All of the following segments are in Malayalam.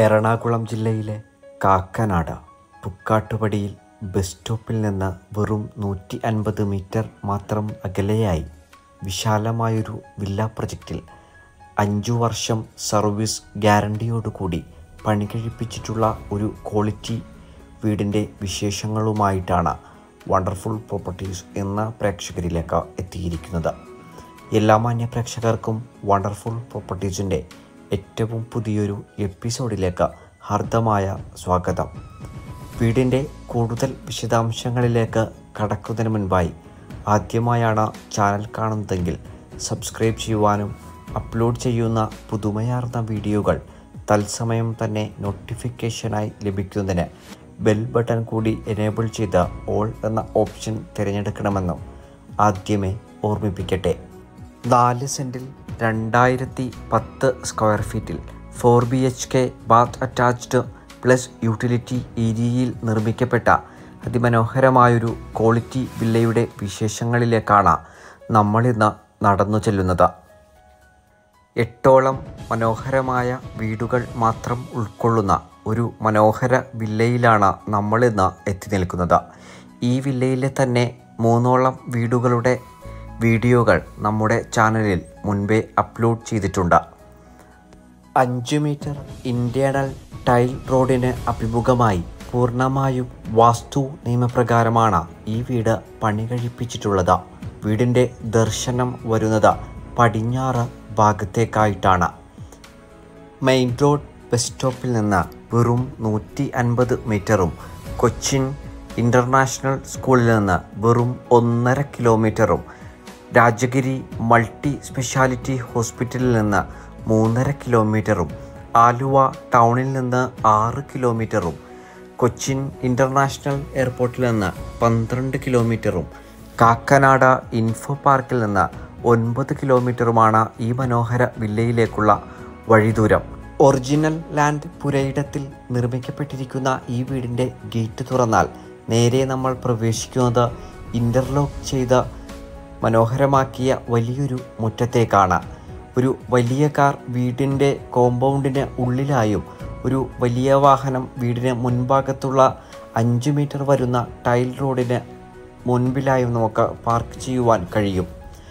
എറണാകുളം ജില്ലയിലെ കാക്കനാട് പുക്കാട്ടുപടിയിൽ ബസ് സ്റ്റോപ്പിൽ നിന്ന് വെറും നൂറ്റി അൻപത് മീറ്റർ മാത്രം അകലെയായി വിശാലമായൊരു വില്ല പ്രൊജക്റ്റിൽ അഞ്ചു വർഷം സർവീസ് ഗ്യാരണ്ടിയോടുകൂടി പണി കഴിപ്പിച്ചിട്ടുള്ള ഒരു ക്വാളിറ്റി വീടിൻ്റെ വിശേഷങ്ങളുമായിട്ടാണ് വണ്ടർഫുൾ പ്രോപ്പർട്ടീസ് എന്ന പ്രേക്ഷകരിലേക്ക് എത്തിയിരിക്കുന്നത് എല്ലാ മാന്യ പ്രേക്ഷകർക്കും വണ്ടർഫുൾ പ്രോപ്പർട്ടീസിൻ്റെ ഏറ്റവും പുതിയൊരു എപ്പിസോഡിലേക്ക് ഹാർദമായ സ്വാഗതം വീടിൻ്റെ കൂടുതൽ വിശദാംശങ്ങളിലേക്ക് കടക്കുന്നതിന് മുൻപായി ആദ്യമായാണ് ചാനൽ കാണുന്നതെങ്കിൽ സബ്സ്ക്രൈബ് ചെയ്യുവാനും അപ്ലോഡ് ചെയ്യുന്ന പുതുമയാർന്ന വീഡിയോകൾ തത്സമയം തന്നെ നോട്ടിഫിക്കേഷനായി ലഭിക്കുന്നതിന് ബെൽ ബട്ടൺ കൂടി എനേബിൾ ചെയ്ത് ഓൾ എന്ന ഓപ്ഷൻ തിരഞ്ഞെടുക്കണമെന്നും ആദ്യമേ ഓർമ്മിപ്പിക്കട്ടെ നാല് സെൻറ്റിൽ രണ്ടായിരത്തി പത്ത് സ്ക്വയർ ഫീറ്റിൽ four B H K bath attached plus utility ഏരിയയിൽ നിർമ്മിക്കപ്പെട്ട അതിമനോഹരമായൊരു ക്വാളിറ്റി വില്ലയുടെ വിശേഷങ്ങളിലേക്കാണ് നമ്മളിന്ന് നടന്നു ചെല്ലുന്നത് എട്ടോളം മനോഹരമായ വീടുകൾ മാത്രം ഉൾക്കൊള്ളുന്ന ഒരു മനോഹര വില്ലയിലാണ് നമ്മളിന്ന് എത്തി നിൽക്കുന്നത് ഈ വില്ലയിലെ തന്നെ മൂന്നോളം വീടുകളുടെ വീഡിയോകൾ നമ്മുടെ ചാനലിൽ മുൻപേ അപ്ലോഡ് ചെയ്തിട്ടുണ്ട് അഞ്ച് മീറ്റർ ഇൻറ്റേണൽ ടൈൽ റോഡിന് അഭിമുഖമായി പൂർണ്ണമായും വാസ്തു നിയമപ്രകാരമാണ് ഈ വീട് പണി കഴിപ്പിച്ചിട്ടുള്ളത് വീടിൻ്റെ ദർശനം വരുന്നത് പടിഞ്ഞാറ് ഭാഗത്തേക്കായിട്ടാണ് മെയിൻ റോഡ് ബസ് സ്റ്റോപ്പിൽ നിന്ന് വെറും നൂറ്റി അൻപത് മീറ്ററും കൊച്ചിൻ ഇൻ്റർനാഷണൽ സ്കൂളിൽ നിന്ന് വെറും ഒന്നര കിലോമീറ്ററും രാജഗിരി മൾട്ടി സ്പെഷ്യാലിറ്റി ഹോസ്പിറ്റലിൽ നിന്ന് മൂന്നര കിലോമീറ്ററും ആലുവ ടൗണിൽ നിന്ന് ആറ് കിലോമീറ്ററും കൊച്ചിൻ ഇൻ്റർനാഷണൽ എയർപോർട്ടിൽ നിന്ന് പന്ത്രണ്ട് കിലോമീറ്ററും കാക്കനാട് ഇൻഫോ പാർക്കിൽ നിന്ന് ഒൻപത് കിലോമീറ്ററുമാണ് ഈ മനോഹര വില്ലയിലേക്കുള്ള വഴിദൂരം ഒറിജിനൽ ലാൻഡ് പുരയിടത്തിൽ നിർമ്മിക്കപ്പെട്ടിരിക്കുന്ന ഈ വീടിൻ്റെ ഗേറ്റ് തുറന്നാൽ നേരെ നമ്മൾ പ്രവേശിക്കുന്നത് ഇൻ്റർലോക്ക് ചെയ്ത മനോഹരമാക്കിയ വലിയൊരു മുറ്റത്തേക്കാണ് ഒരു വലിയ കാർ വീടിൻ്റെ കോമ്പൗണ്ടിന് ഉള്ളിലായും ഒരു വലിയ വാഹനം വീടിന് മുൻഭാഗത്തുള്ള അഞ്ച് മീറ്റർ വരുന്ന ടൈൽ റോഡിന് മുൻപിലായും നമുക്ക് പാർക്ക് ചെയ്യുവാൻ കഴിയും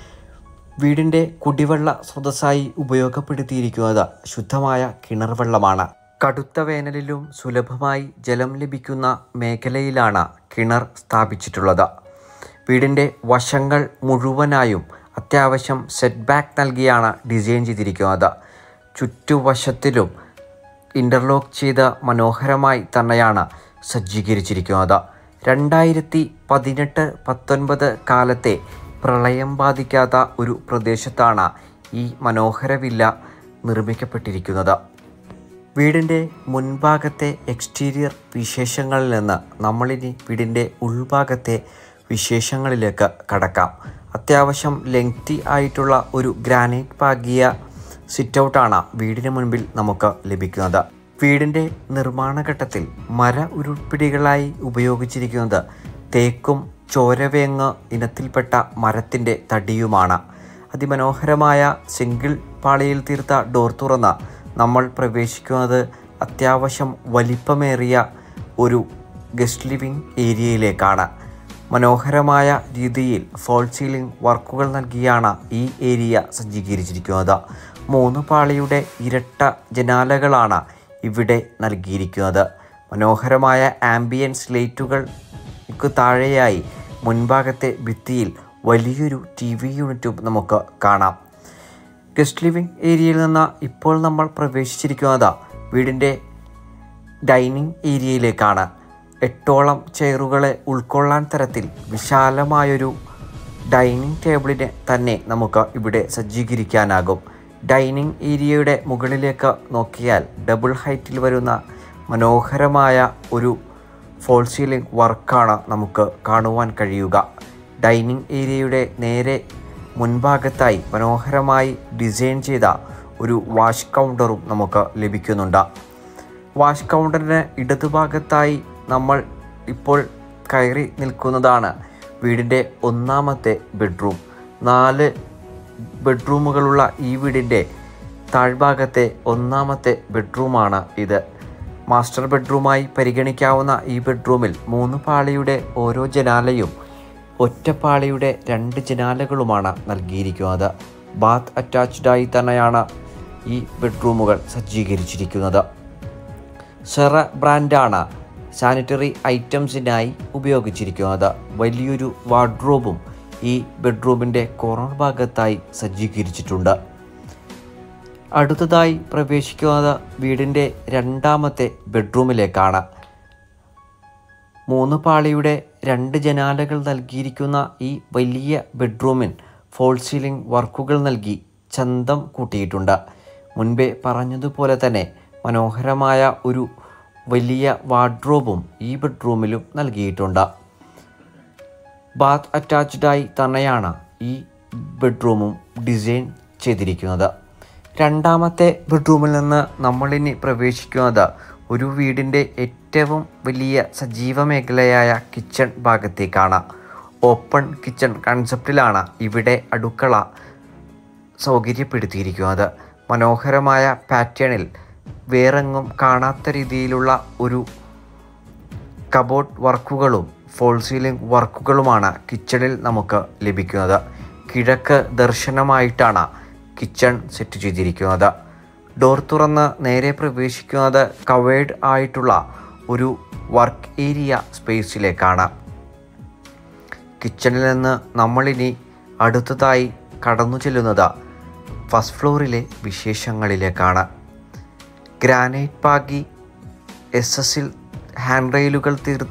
വീടിൻ്റെ കുടിവെള്ള സ്രോതസ്സായി ഉപയോഗപ്പെടുത്തിയിരിക്കുന്നത് ശുദ്ധമായ കിണർ വെള്ളമാണ് കടുത്ത വേനലിലും സുലഭമായി ജലം ലഭിക്കുന്ന മേഖലയിലാണ് കിണർ സ്ഥാപിച്ചിട്ടുള്ളത് വീടിൻ്റെ വശങ്ങൾ മുഴുവനായും അത്യാവശ്യം സെറ്റ് ബാക്ക് നൽകിയാണ് ഡിസൈൻ ചെയ്തിരിക്കുന്നത് ചുറ്റുവശത്തിലും ഇൻ്റർലോക്ക് ചെയ്ത മനോഹരമായി തന്നെയാണ് സജ്ജീകരിച്ചിരിക്കുന്നത് രണ്ടായിരത്തി പതിനെട്ട് പത്തൊൻപത് കാലത്തെ പ്രളയം ബാധിക്കാത്ത ഒരു പ്രദേശത്താണ് ഈ മനോഹര വില്ല നിർമ്മിക്കപ്പെട്ടിരിക്കുന്നത് വീടിൻ്റെ മുൻഭാഗത്തെ എക്സ്റ്റീരിയർ വിശേഷങ്ങളിൽ നിന്ന് നമ്മളിനി വീടിൻ്റെ ഉൾഭാഗത്തെ വിശേഷങ്ങളിലേക്ക് കടക്കാം അത്യാവശ്യം ലെങ്തി ആയിട്ടുള്ള ഒരു ഗ്രാനൈറ്റ് പാകിയ സിറ്റ് ഔട്ടാണ് വീടിന് മുൻപിൽ നമുക്ക് ലഭിക്കുന്നത് വീടിൻ്റെ നിർമ്മാണഘട്ടത്തിൽ മര ഉരുൾപ്പിടികളായി ഉപയോഗിച്ചിരിക്കുന്നത് തേക്കും ചോരവേങ്ങ് ഇനത്തിൽപ്പെട്ട മരത്തിൻ്റെ തടിയുമാണ് അതിമനോഹരമായ സിംഗിൾ പാളിയിൽ തീർത്ത ഡോർ തുറന്ന് നമ്മൾ പ്രവേശിക്കുന്നത് അത്യാവശ്യം വലിപ്പമേറിയ ഒരു ഗസ്റ്റ് ലിവിംഗ് ഏരിയയിലേക്കാണ് മനോഹരമായ രീതിയിൽ ഫോൾ സീലിംഗ് വർക്കുകൾ നൽകിയാണ് ഈ ഏരിയ സജ്ജീകരിച്ചിരിക്കുന്നത് മൂന്ന് പാളിയുടെ ഇരട്ട ജനാലകളാണ് ഇവിടെ നൽകിയിരിക്കുന്നത് മനോഹരമായ ആംബിയൻസ് ലൈറ്റുകൾക്ക് താഴെയായി മുൻഭാഗത്തെ ഭിത്തിയിൽ വലിയൊരു ടി വി യൂണിറ്റും നമുക്ക് കാണാം ഗസ്റ്റ് ലിവിംഗ് ഏരിയയിൽ നിന്ന് ഇപ്പോൾ നമ്മൾ പ്രവേശിച്ചിരിക്കുന്നത് വീടിൻ്റെ ഡൈനിങ് ഏരിയയിലേക്കാണ് എട്ടോളം ചെയറുകളെ ഉൾക്കൊള്ളാൻ തരത്തിൽ വിശാലമായൊരു ഡൈനിങ് ടേബിളിനെ തന്നെ നമുക്ക് ഇവിടെ സജ്ജീകരിക്കാനാകും ഡൈനിങ് ഏരിയയുടെ മുകളിലേക്ക് നോക്കിയാൽ ഡബിൾ ഹൈറ്റിൽ വരുന്ന മനോഹരമായ ഒരു ഫോൾ സീലിംഗ് വർക്കാണ് നമുക്ക് കാണുവാൻ കഴിയുക ഡൈനിങ് ഏരിയയുടെ നേരെ മുൻഭാഗത്തായി മനോഹരമായി ഡിസൈൻ ചെയ്ത ഒരു വാഷ് കൗണ്ടറും നമുക്ക് ലഭിക്കുന്നുണ്ട് വാഷ് കൗണ്ടറിന് ഇടതുഭാഗത്തായി നമ്മൾ ഇപ്പോൾ കയറി നിൽക്കുന്നതാണ് വീടിൻ്റെ ഒന്നാമത്തെ ബെഡ്റൂം നാല് ബെഡ്റൂമുകളുള്ള ഈ വീടിൻ്റെ താഴ്ഭാഗത്തെ ഒന്നാമത്തെ ബെഡ്റൂമാണ് ഇത് മാസ്റ്റർ ബെഡ്റൂമായി പരിഗണിക്കാവുന്ന ഈ ബെഡ്റൂമിൽ മൂന്ന് പാളിയുടെ ഓരോ ജനാലയും ഒറ്റപ്പാളിയുടെ രണ്ട് ജനാലകളുമാണ് നൽകിയിരിക്കുന്നത് ബാത്ത് അറ്റാച്ച്ഡായി തന്നെയാണ് ഈ ബെഡ്റൂമുകൾ സജ്ജീകരിച്ചിരിക്കുന്നത് സെറ ബ്രാൻഡാണ് സാനിറ്ററി ഐറ്റംസിനായി ഉപയോഗിച്ചിരിക്കുന്നത് വലിയൊരു വാർഡ്രോബും ഈ ബെഡ്റൂമിൻ്റെ കോർണർ ഭാഗത്തായി സജ്ജീകരിച്ചിട്ടുണ്ട് അടുത്തതായി പ്രവേശിക്കുന്നത് വീടിൻ്റെ രണ്ടാമത്തെ ബെഡ്റൂമിലേക്കാണ് മൂന്ന് പാളിയുടെ രണ്ട് ജനാലകൾ നൽകിയിരിക്കുന്ന ഈ വലിയ ബെഡ്റൂമിൽ ഫോൾ സീലിംഗ് വർക്കുകൾ നൽകി ചന്തം കൂട്ടിയിട്ടുണ്ട് മുൻപേ പറഞ്ഞതുപോലെ തന്നെ മനോഹരമായ ഒരു വലിയ വാർഡ്രോബും ഈ ബെഡ്റൂമിലും നൽകിയിട്ടുണ്ട് ബാത്ത് അറ്റാച്ച്ഡായി തന്നെയാണ് ഈ ബെഡ്റൂമും ഡിസൈൻ ചെയ്തിരിക്കുന്നത് രണ്ടാമത്തെ ബെഡ്റൂമിൽ നിന്ന് നമ്മളിനി പ്രവേശിക്കുന്നത് ഒരു വീടിൻ്റെ ഏറ്റവും വലിയ സജീവ മേഖലയായ കിച്ചൺ ഭാഗത്തേക്കാണ് ഓപ്പൺ കിച്ചൺ കൺസെപ്റ്റിലാണ് ഇവിടെ അടുക്കള സൗകര്യപ്പെടുത്തിയിരിക്കുന്നത് മനോഹരമായ പാറ്റേണിൽ വേറെങ്ങും കാണാത്ത രീതിയിലുള്ള ഒരു കബോർഡ് വർക്കുകളും ഫോൾ സീലിംഗ് വർക്കുകളുമാണ് കിച്ചണിൽ നമുക്ക് ലഭിക്കുന്നത് കിഴക്ക് ദർശനമായിട്ടാണ് കിച്ചൺ സെറ്റ് ചെയ്തിരിക്കുന്നത് ഡോർ തുറന്ന് നേരെ പ്രവേശിക്കുന്നത് കവേഡ് ആയിട്ടുള്ള ഒരു വർക്ക് ഏരിയ സ്പേസിലേക്കാണ് കിച്ചണിൽ നിന്ന് നമ്മളിനി അടുത്തതായി കടന്നു ചെല്ലുന്നത് ഫസ്റ്റ് ഫ്ലോറിലെ വിശേഷങ്ങളിലേക്കാണ് ഗ്രാനൈറ്റ് പാകി എസ് എസിൽ ഹാൻഡ് റെയിലുകൾ തീർത്ത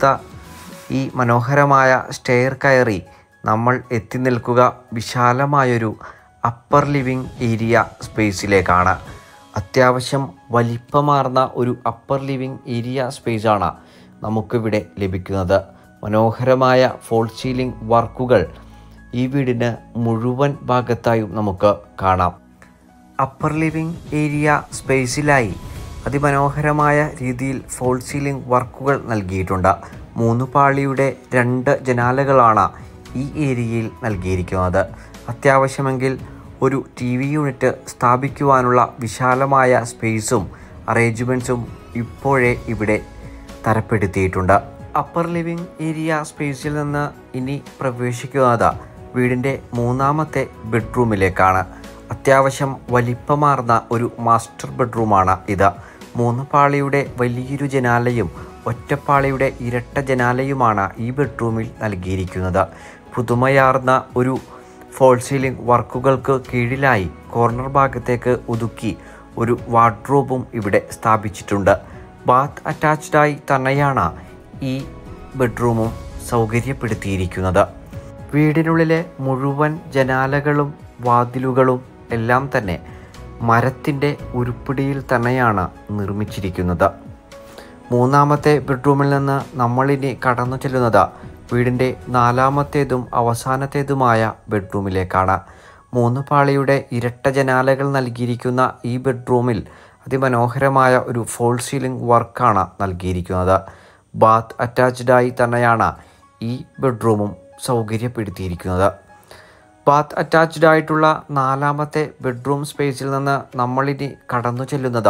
ഈ മനോഹരമായ സ്റ്റെയർ കയറി നമ്മൾ എത്തി നിൽക്കുക വിശാലമായൊരു അപ്പർ ലിവിംഗ് ഏരിയ സ്പേസിലേക്കാണ് അത്യാവശ്യം വലിപ്പമാർന്ന ഒരു അപ്പർ ലിവിംഗ് ഏരിയ സ്പേസാണ് നമുക്കിവിടെ ലഭിക്കുന്നത് മനോഹരമായ ഫോൾ സീലിംഗ് വർക്കുകൾ ഈ വീടിന് മുഴുവൻ ഭാഗത്തായും നമുക്ക് കാണാം അപ്പർ ലിവിംഗ് ഏരിയ സ്പേസിലായി അതിമനോഹരമായ രീതിയിൽ ഫോൾ സീലിംഗ് വർക്കുകൾ നൽകിയിട്ടുണ്ട് മൂന്ന് പാളിയുടെ രണ്ട് ജനാലകളാണ് ഈ ഏരിയയിൽ നൽകിയിരിക്കുന്നത് അത്യാവശ്യമെങ്കിൽ ഒരു ടി വി യൂണിറ്റ് സ്ഥാപിക്കുവാനുള്ള വിശാലമായ സ്പേസും അറേഞ്ച്മെൻറ്റ്സും ഇപ്പോഴേ ഇവിടെ തരപ്പെടുത്തിയിട്ടുണ്ട് അപ്പർ ലിവിംഗ് ഏരിയ സ്പേസിൽ നിന്ന് ഇനി പ്രവേശിക്കുന്നത് വീടിൻ്റെ മൂന്നാമത്തെ ബെഡ്റൂമിലേക്കാണ് അത്യാവശ്യം വലിപ്പമാർന്ന ഒരു മാസ്റ്റർ ബെഡ്റൂമാണ് ഇത് മൂന്ന് പാളിയുടെ വലിയൊരു ജനാലയും ഒറ്റപ്പാളിയുടെ ഇരട്ട ജനാലയുമാണ് ഈ ബെഡ്റൂമിൽ നൽകിയിരിക്കുന്നത് പുതുമയാർന്ന ഒരു ഫോൾ സീലിംഗ് വർക്കുകൾക്ക് കീഴിലായി കോർണർ ഭാഗത്തേക്ക് ഒതുക്കി ഒരു വാർഡ്രോബും ഇവിടെ സ്ഥാപിച്ചിട്ടുണ്ട് ബാത്ത് അറ്റാച്ച്ഡായി തന്നെയാണ് ഈ ബെഡ്റൂമും സൗകര്യപ്പെടുത്തിയിരിക്കുന്നത് വീടിനുള്ളിലെ മുഴുവൻ ജനാലകളും വാതിലുകളും എല്ലാം തന്നെ മരത്തിൻ്റെ ഉരുപ്പിടിയിൽ തന്നെയാണ് നിർമ്മിച്ചിരിക്കുന്നത് മൂന്നാമത്തെ ബെഡ്റൂമിൽ നിന്ന് നമ്മളിനി കടന്നു ചെല്ലുന്നത് വീടിൻ്റെ നാലാമത്തേതും അവസാനത്തേതുമായ ബെഡ്റൂമിലേക്കാണ് മൂന്ന് പാളിയുടെ ഇരട്ട ജനാലകൾ നൽകിയിരിക്കുന്ന ഈ ബെഡ്റൂമിൽ അതിമനോഹരമായ ഒരു ഫോൾ സീലിംഗ് വർക്കാണ് നൽകിയിരിക്കുന്നത് ബാത്ത് അറ്റാച്ച്ഡായി തന്നെയാണ് ഈ ബെഡ്റൂമും സൗകര്യപ്പെടുത്തിയിരിക്കുന്നത് ബാത്ത് അറ്റാച്ച്ഡ് ആയിട്ടുള്ള നാലാമത്തെ ബെഡ്റൂം സ്പേസിൽ നിന്ന് നമ്മളിനി കടന്നു ചെല്ലുന്നത്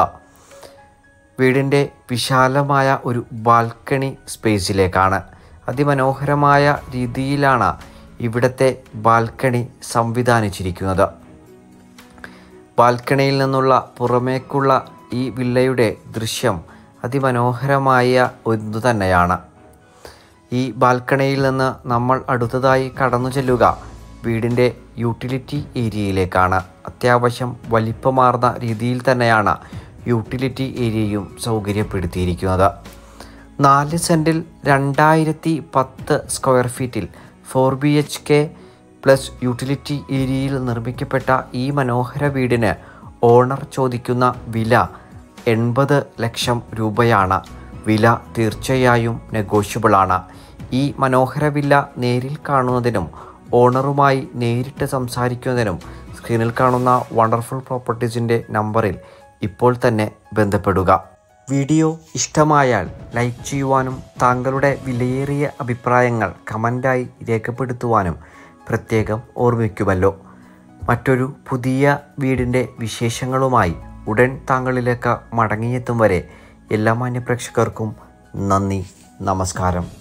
വീടിൻ്റെ വിശാലമായ ഒരു ബാൽക്കണി സ്പേസിലേക്കാണ് അതിമനോഹരമായ രീതിയിലാണ് ഇവിടുത്തെ ബാൽക്കണി സംവിധാനിച്ചിരിക്കുന്നത് ബാൽക്കണിയിൽ നിന്നുള്ള പുറമേക്കുള്ള ഈ വില്ലയുടെ ദൃശ്യം അതിമനോഹരമായ ഒന്ന് തന്നെയാണ് ഈ ബാൽക്കണിയിൽ നിന്ന് നമ്മൾ അടുത്തതായി കടന്നു ചെല്ലുക വീടിൻ്റെ യൂട്ടിലിറ്റി ഏരിയയിലേക്കാണ് അത്യാവശ്യം വലിപ്പമാർന്ന രീതിയിൽ തന്നെയാണ് യൂട്ടിലിറ്റി ഏരിയയും സൗകര്യപ്പെടുത്തിയിരിക്കുന്നത് നാല് സെൻറ്റിൽ രണ്ടായിരത്തി പത്ത് സ്ക്വയർ ഫീറ്റിൽ four B H K plus utility ഏരിയയിൽ നിർമ്മിക്കപ്പെട്ട ഈ മനോഹര വീടിന് ഓണർ ചോദിക്കുന്ന വില എൺപത് ലക്ഷം രൂപയാണ് വില തീർച്ചയായും നെഗോഷ്യബിളാണ് ഈ മനോഹര വില്ല നേരിൽ കാണുന്നതിനും ഓണറുമായി നേരിട്ട് സംസാരിക്കുന്നതിനും സ്ക്രീനിൽ കാണുന്ന വണ്ടർഫുൾ പ്രോപ്പർട്ടീസിൻ്റെ നമ്പറിൽ ഇപ്പോൾ തന്നെ ബന്ധപ്പെടുക വീഡിയോ ഇഷ്ടമായാൽ ലൈക്ക് ചെയ്യുവാനും താങ്കളുടെ വിലയേറിയ അഭിപ്രായങ്ങൾ കമൻ്റായി രേഖപ്പെടുത്തുവാനും പ്രത്യേകം ഓർമ്മിക്കുമല്ലോ മറ്റൊരു പുതിയ വീടിൻ്റെ വിശേഷങ്ങളുമായി ഉടൻ താങ്കളിലേക്ക് മടങ്ങിയെത്തും വരെ എല്ലാ മാന്യപ്രേക്ഷകർക്കും നന്ദി നമസ്കാരം